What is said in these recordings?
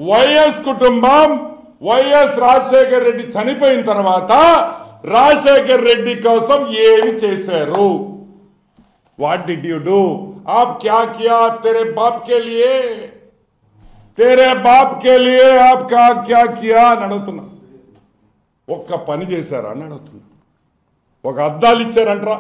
YS కుటుంబం YS Rajasekhar Reddy చనిపోయిన తర్వాత రాజశేఖర్ రెడ్డి కోసం ఏమి చేశారు వాట్ डिड यू डू आप क्या किया तेरे बाप के लिए तेरे बाप के लिए आप क्या क्या किया అని అడుగుతున్నా ఒక్క పని చేశారా అని అడుగుతున్నా ఒక అద్దాలు ఇచ్చారంట్రా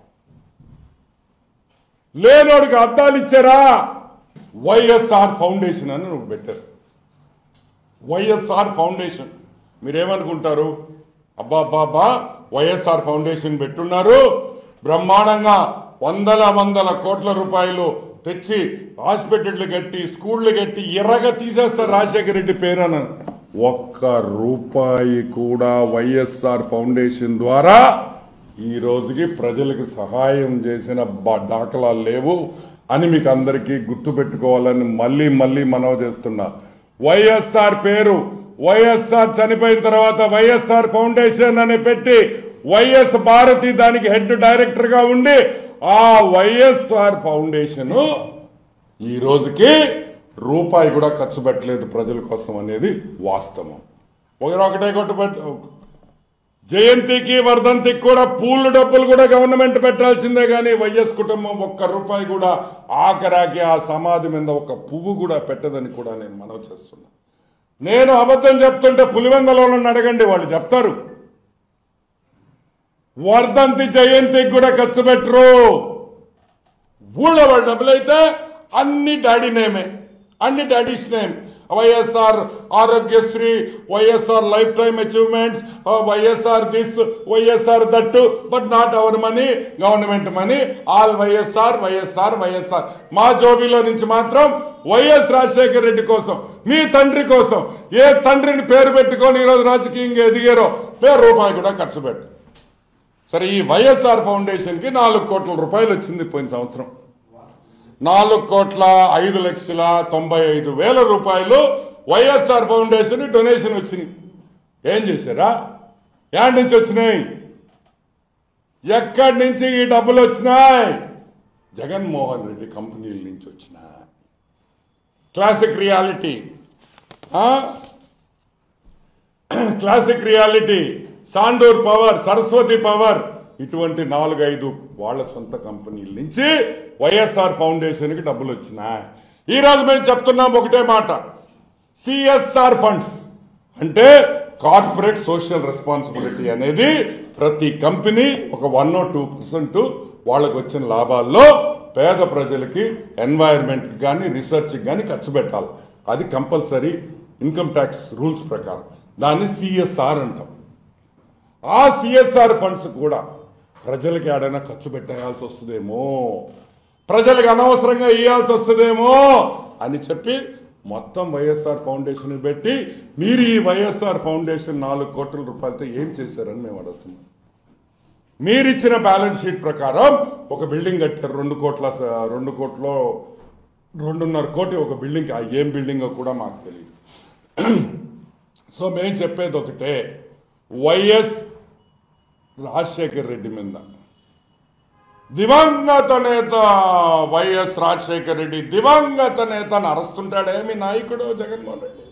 లేనోడికి అద్దాలు ఇచ్చారా వైఎస్ఆర్ ఫౌండేషన్ అని నువ్వు పెట్టారు వైఎస్ఆర్ ఫౌండేషన్ మీరేమనుకుంటారు అబ్బా అబ్బా వైఎస్ఆర్ ఫౌండేషన్ పెట్టున్నారు బ్రహ్మాండంగా వందల వందల కోట్ల రూపాయలు తెచ్చి హాస్పిటళ్ళు కట్టి స్కూళ్ళు కట్టి ఎర్రగా తీసేస్తారు రాజశేఖర రెడ్డి పేరన ఒక్క రూపాయి కూడా వైఎస్ఆర్ ఫౌండేషన్ ద్వారా ఈ రోజుకి ప్రజలకు సహాయం చేసిన బ- దాఖలాలు లేవు అని మీకు అందరికీ గుర్తుపెట్టుకోవాలని మళ్ళీ మళ్ళీ మనవి చేస్తున్నా వైఎస్ఆర్ పేరు వైఎస్ఆర్ చనిపోయిన తర్వాత వైఎస్ఆర్ ఫౌండేషన్ అని పెట్టి వైఎస్ భారతి దానికి హెడ్ డైరెక్టర్ గా ఉండి ఆ వైఎస్ఆర్ ఫౌండేషన్ ఈ రోజుకి రూపాయి కూడా ఖర్చు పెట్టలేదు ప్రజల కోసం అనేది వాస్తవం ఒకరు ఒకటే కొట్టుబెట్టు జయంతికి వర్ధంతికి కూడా పూలు డబ్బులు కూడా గవర్నమెంట్ పెట్టాల్సిందే కానీ వైఎస్ కుటుంబం ఒక్క రూపాయి కూడా ఆఖరాకి ఆ సమాధి మీద ఒక పువ్వు కూడా పెట్టదని కూడా నేను మనవి చేస్తున్నా నేను అబద్ధం చెప్తుంటే పులివెందలో ఉన్న అడగండి వాళ్ళు చెప్తారు వర్ధంతి జయంతికి కూడా ఖర్చు పెట్టరు ఊళ్ళో వాళ్ళ డబ్బులైతే అన్ని డాడీ నేమే అన్ని daddy's name YSR Aarogyasri YSR life time achievements YSR this YSR that but not our money government money all YSR YSR YSR మా జోబీలో నుంచి మాత్రం వైఎస్ రాజశేఖర రెడ్డి కోసం మీ తండ్రి కోసం ఏ తండ్రిని పేరు పెట్టుకొని ఈరోజు రాజకీయంగా ఎదిగారో పేరు రూపాయి కూడా ఖర్చు పెట్టు సరే ఈ వైఎస్ఆర్ ఫౌండేషన్ కి నాలుగు కోట్ల రూపాయలు వచ్చింది పోయిన సంవత్సరం నాలుగు కోట్ల ఐదు లక్షల తొంభై ఐదు వేల రూపాయలు వైఎస్ఆర్ ఫౌండేషన్ డొనేషన్ వచ్చినాయి ఏం చేశారా ఎక్కడి నుంచి వచ్చినాయి ఎక్కడి నుంచి ఈ డబ్బులు వచ్చినాయి జగన్మోహన్ రెడ్డి కంపెనీల నుంచి వచ్చినాయి classic reality classic reality Sandur power Saraswati power ఇటువంటి నాలుగైదు వాళ్ళ సొంత కంపెనీల నుంచి వైఎస్ఆర్ ఫౌండేషన్ కి డబ్బులు వచ్చినాయి ఈ రోజు మేము చెప్తున్నాం ఒకటే మాట సిఎస్ఆర్ ఫండ్స్ అంటే కార్పొరేట్ సోషల్ రెస్పాన్సిబిలిటీ అనేది ప్రతి కంపెనీ ఒక వన్ ఓ టూ పర్సెంట్ వాళ్ళకు వచ్చిన లాభాల్లో పేద ప్రజలకి ఎన్వైరన్మెంట్ కానీ రీసెర్చ్కి కానీ ఖర్చు పెట్టాలి అది కంపల్సరీ ఇన్కమ్ ట్యాక్స్ రూల్స్ ప్రకారం దాన్ని సిఎస్ఆర్ అంటాం ఆ సిఎస్ఆర్ ఫండ్స్ కూడా ప్రజలకి ఏడైనా ఖర్చు పెట్టేయాల్సి వస్తుందేమో ప్రజలకు అనవసరంగా ఇవ్వాల్సి వస్తుందేమో అని చెప్పి మొత్తం వైఎస్ఆర్ ఫౌండేషన్ పెట్టి మీరు ఈ వైఎస్ఆర్ ఫౌండేషన్ నాలుగు కోట్ల రూపాయలతో ఏం చేశారని మేము అడుగుతున్నాం మీరిచ్చిన బ్యాలెన్స్ షీట్ ప్రకారం ఒక బిల్డింగ్ కట్టారు రెండు కోట్ల స- రెండు కోట్లో రెండున్నర కోటి ఒక బిల్డింగ్ ఆ ఏం బిల్డింగో కూడా మాకు తెలియదు సో మేము చెప్పేది ఒకటే వైఎస్ రాజశేఖర్ రెడ్డి మీద దివంగత నేత వైఎస్ రాజశేఖర్ రెడ్డి దివంగత నేత అని అరుస్తుంటాడే మీ నాయకుడు జగన్మోహన్ రెడ్డి